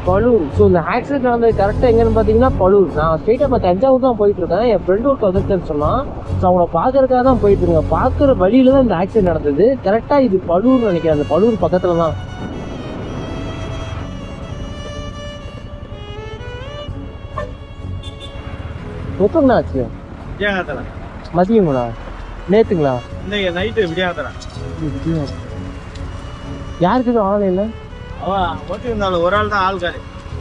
பலூர் so இந்த accident நடந்தது கரெக்டாக எங்கன்னு பார்த்தீங்கன்னா பலூர் நான் ஸ்ட்ரெயிட்டாக இப்போ தஞ்சாவூர் தான் போயிட்டு இருக்கேன் என் ஃப்ரெண்டு ஒருத்தர் வந்துட்டேன்னு சொன்னான் ஸோ அவனை பார்க்கறதுக்காக தான் போயிட்டு இருக்கேன் பார்க்குற வழியில தான் இந்த ஆக்சிடென்ட் நடந்தது கரெக்டாக இது பலூர் நினைக்கிறேன் அந்த பலூர் பக்கத்தில் தான் எப்போங்கண்ணா ஆச்சு விடியாகத்தல மதியங்களா நேத்துங்களா இன்னைக்கு நைட்டு விடியாகத்தல யாருக்கு ஆள் இல்லை அவன் ஓட்டி இருந்தாலும் ஒரு ஆள் தான் ஆள் காலி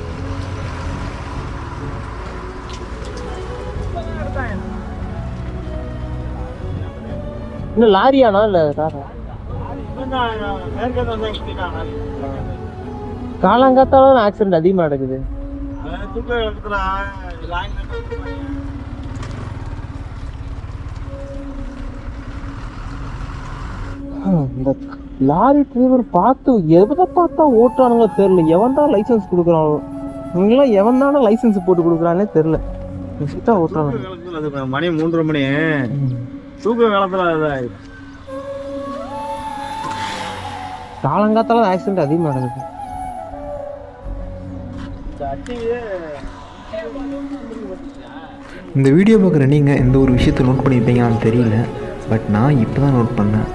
இன்னும் லாரியானா இல்லை காரா மேற்கே வந்து சுத்திட்டான் காலங்காத்தால ஆக்சிடென்ட் அதிகமாக நடக்குது அவன் தூக்க இடத்துல லாங் இந்த லாரி டிரைவர் பார்த்து எதை பார்த்தா ஓட்டுறானுங்களோ தெரில எவன் தான் லைசன்ஸ் கொடுக்குறானோ இவங்கெல்லாம் எவன் தானே லைசன்ஸ் போட்டு கொடுக்குறானே தெரில ஃபிட்டாக ஓட்டுறானுங்க காலத்துல அது மணி மூன்றரை மணி தூக்க காலத்துல இதாயிடும் காலங்காத்தால ஆக்சிடென்ட் அதிகமாக நடக்குது இந்த வீடியோ பார்க்குற நீங்கள் எந்த ஒரு விஷயத்தை நோட் பண்ணியிருப்பீங்கன்னு தெரியல பட் நான் இப்போ தான் நோட் பண்ணேன்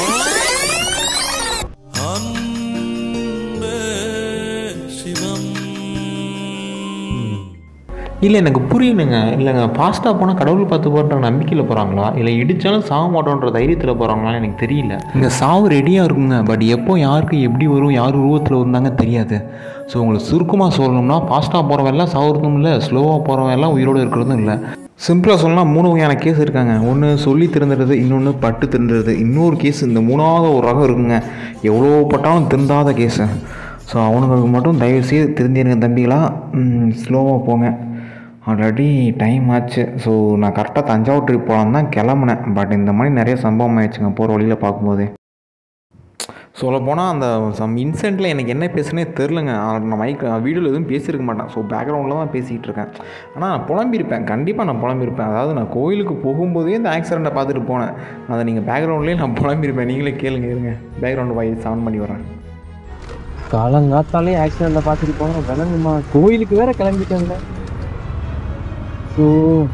இல்லை எனக்கு புரியலைங்க இல்லைங்க ஃபாஸ்ட்டாக போனால் கடவுள் பார்த்து போகிற நம்பிக்கையில் போகிறாங்களா இல்லை இடித்தாலும் சாக மாட்டோன்ற தைரியத்தில் போகிறாங்களான்னு எனக்கு தெரியல இங்கே சாவு ரெடியாக இருக்குங்க பட் எப்போ யாருக்கு எப்படி வரும் யார் உருவத்தில் வந்தாங்க தெரியாது ஸோ உங்களுக்கு சுருக்கமாக சொல்லணும்னா ஃபாஸ்ட்டாக போகிறவெல்லாம் சாவுறதும் இல்லை ஸ்லோவாக போகிறவெல்லாம் உயிரோடு இருக்கிறதும் இல்லை சிம்பிளாக சொல்லலாம் மூணு வகையான கேஸ் இருக்காங்க ஒன்று சொல்லி திருந்துறது இன்னொன்று பட்டு திருந்துறது இன்னொரு கேஸ் இந்த மூணாவது ஒரு ரகம் இருக்குங்க எவ்வளோ பட்டாலும் திருந்தாத கேஸு ஸோ அவனுங்களுக்கு மட்டும் தயவு செய்து திருந்திருங்க தம்பிகளா ஸ்லோவாக போங்க ஆல்ரெடி டைம் ஆச்சு ஸோ நான் கரெக்டாக தஞ்சாவூர் ட்ரிப் போகலாம் தான் கிளம்புனேன் பட் இந்த மாதிரி நிறைய சம்பவம் ஆயிடுச்சுங்க போகிற வழியில் பார்க்கும்போதே சொல்லப்போனால் அந்த சம் இன்சிடெண்ட்டில் எனக்கு என்ன பேசுனே தெரிலங்க நான் மைக் வீடியோவில் எதுவும் பேசியிருக்க மாட்டேன் ஸோ பேக்ரவுண்டில் தான் பேசிகிட்டு இருக்கேன் ஆனால் நான் புலம்பியிருப்பேன் கண்டிப்பாக நான் புலம்பியிருப்பேன் அதாவது நான் கோயிலுக்கு போகும்போதே இந்த ஆக்சிடெண்ட்டை பார்த்துட்டு போனேன் அதை நீங்கள் பேக்ரவுண்ட்லேயே நான் புலம்பியிருப்பேன் நீங்களே கேளுங்க இருங்க பேக்ரவுண்ட் வாய்ஸ் ஆன் பண்ணி வரேன் காலங்காத்தாலே ஆக்சிடெண்ட்டை பார்த்துட்டு போனால் விளங்குமா கோயிலுக்கு வேற கிளம்பிட்டாங்க ஸோ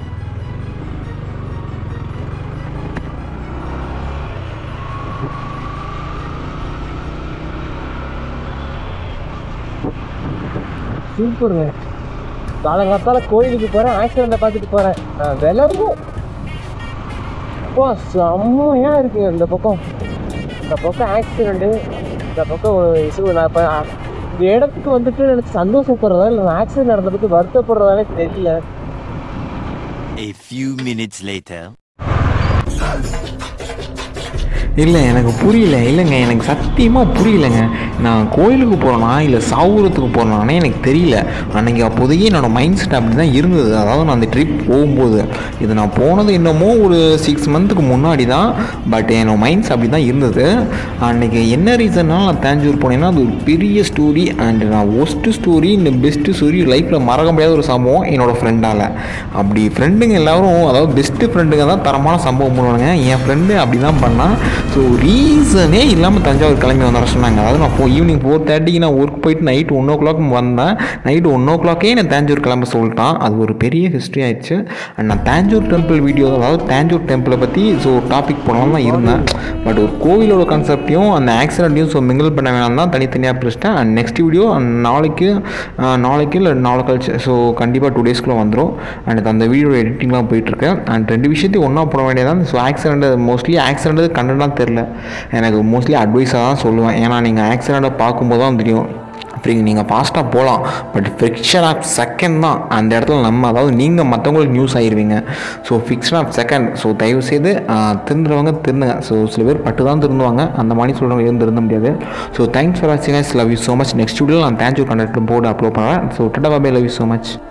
சூப்பருங்க காலங்காத்தால கோயிலுக்கு போகிறேன் ஆக்சிடெண்ட்டை பார்த்துட்டு போகிறேன் விளங்கும் அப்பா செம்மையா இருக்குங்க இந்த பக்கம் இந்த பக்கம் ஆக்சிடெண்ட்டு இந்த பக்கம் ஒரு இஷ்யூ நான் இப்போ இந்த இடத்துக்கு வந்துட்டு எனக்கு சந்தோஷப்படுறதா இல்லை நான் ஆக்சிடென்ட் நடந்ததுக்கு வருத்தப்படுறதானே தெரியல A few minutes later. இல்லை எனக்கு புரியல இல்லைங்க எனக்கு சத்தியமாக புரியலைங்க நான் கோயிலுக்கு போகிறேனா இல்லை சாவுரத்துக்கு போகிறேனானே எனக்கு தெரியல அன்றைக்கி அப்போதைக்கு என்னோடய மைண்ட் செட் அப்படி தான் இருந்தது அதாவது நான் அந்த ட்ரிப் போகும்போது இது நான் போனது என்னமோ ஒரு சிக்ஸ் மந்த்துக்கு முன்னாடி தான் பட் என்னோட மைண்ட்ஸ் அப்படி தான் இருந்தது அன்றைக்கி என்ன ரீசன்னால நான் தேஞ்சூர் போனேன்னா அது ஒரு பெரிய ஸ்டோரி அண்ட் நான் ஒஸ்ட்டு ஸ்டோரி இந்த பெஸ்ட்டு ஸ்டோரி லைஃப்பில் மறக்க முடியாத ஒரு சம்பவம் என்னோடய ஃப்ரெண்டால் அப்படி ஃப்ரெண்டுங்க எல்லாரும் அதாவது பெஸ்ட்டு ஃப்ரெண்டுங்க தான் தரமான சம்பவம் பண்ணுவானுங்க என் ஃப்ரெண்டு அப்படி தான் பண்ணான் ஸோ ரீசனே இல்லாமல் தஞ்சாவூர் கிளம்பி வந்தார சொன்னாங்க அதாவது நான் போ ஈவினிங் ஃபோர் தேர்ட்டிக்கு நான் ஒர்க் போயிட்டு நைட் ஒன் ஓ கிளாக் வந்தேன் நைட் ஒன் ஓ கிளாக்கே நான் தேஞ்சூர் கிளம்ப சொல்லிட்டான் அது ஒரு பெரிய ஹிஸ்ட்ரி ஆயிடுச்சு அண்ட் நான் தேஞ்சூர் டெம்பிள் வீடியோ அதாவது தேஞ்சூர் டெம்பிளை பற்றி ஸோ டாபிக் போனாலும் தான் இருந்தேன் பட் ஒரு கோவிலோட கான்செப்டையும் அந்த ஆக்சிடென்ட்டையும் ஸோ மிங்கிள் பண்ண வேணாம் தான் தனித்தனியாக பிரிச்சிட்டேன் அண்ட் நெக்ஸ்ட் வீடியோ நாளைக்கு ஆஹ், நாளைக்கு இல்லை நாளை கழிச்சு ஸோ கண்டிப்பாக டூ டேஸ்க்குள்ளே வந்துடும் அண்ட் அந்த வீடியோ எடிட்டிங்லாம் போயிட்டுருக்கு அண்ட் ரெண்டு விஷயத்தையும் ஒன்றா போட வேண்டியதான் ஸோ ஆக்சிடென்ட் மோஸ்ட்லி ஆக்சிடென்ட் கண்டென்ட்லாம் தெரில எனக்கு மோஸ்ட்லி அட்வைஸாக தான் சொல்லுவேன் ஏன்னா நீங்கள் ஆக்சிடெண்ட்டை பார்க்கும்போது தான் தெரியும் அப்படி நீங்கள் ஃபாஸ்ட்டாக போகலாம் பட் ஃபிக்ஷன் ஆஃப் செகண்ட் தான் அந்த இடத்துல நம்ம அதாவது நீங்கள் மற்றவங்களுக்கு நியூஸ் ஆயிடுவீங்க so fiction of second so தயவுசெய்து திருந்துறவங்க திருந்துங்க ஸோ சில பேர் பட்டு தான் திருந்துவாங்க அந்த மாதிரி சொல்கிறவங்க எதுவும் திருந்த முடியாது ஸோ தேங்க்ஸ் ஃபார் வாட்சிங் love you so much next video நான் தேங்க்யூ கண்டக்ட் போர்டு அப்லோட் பண்ணுறேன் so tata bye bye love you so much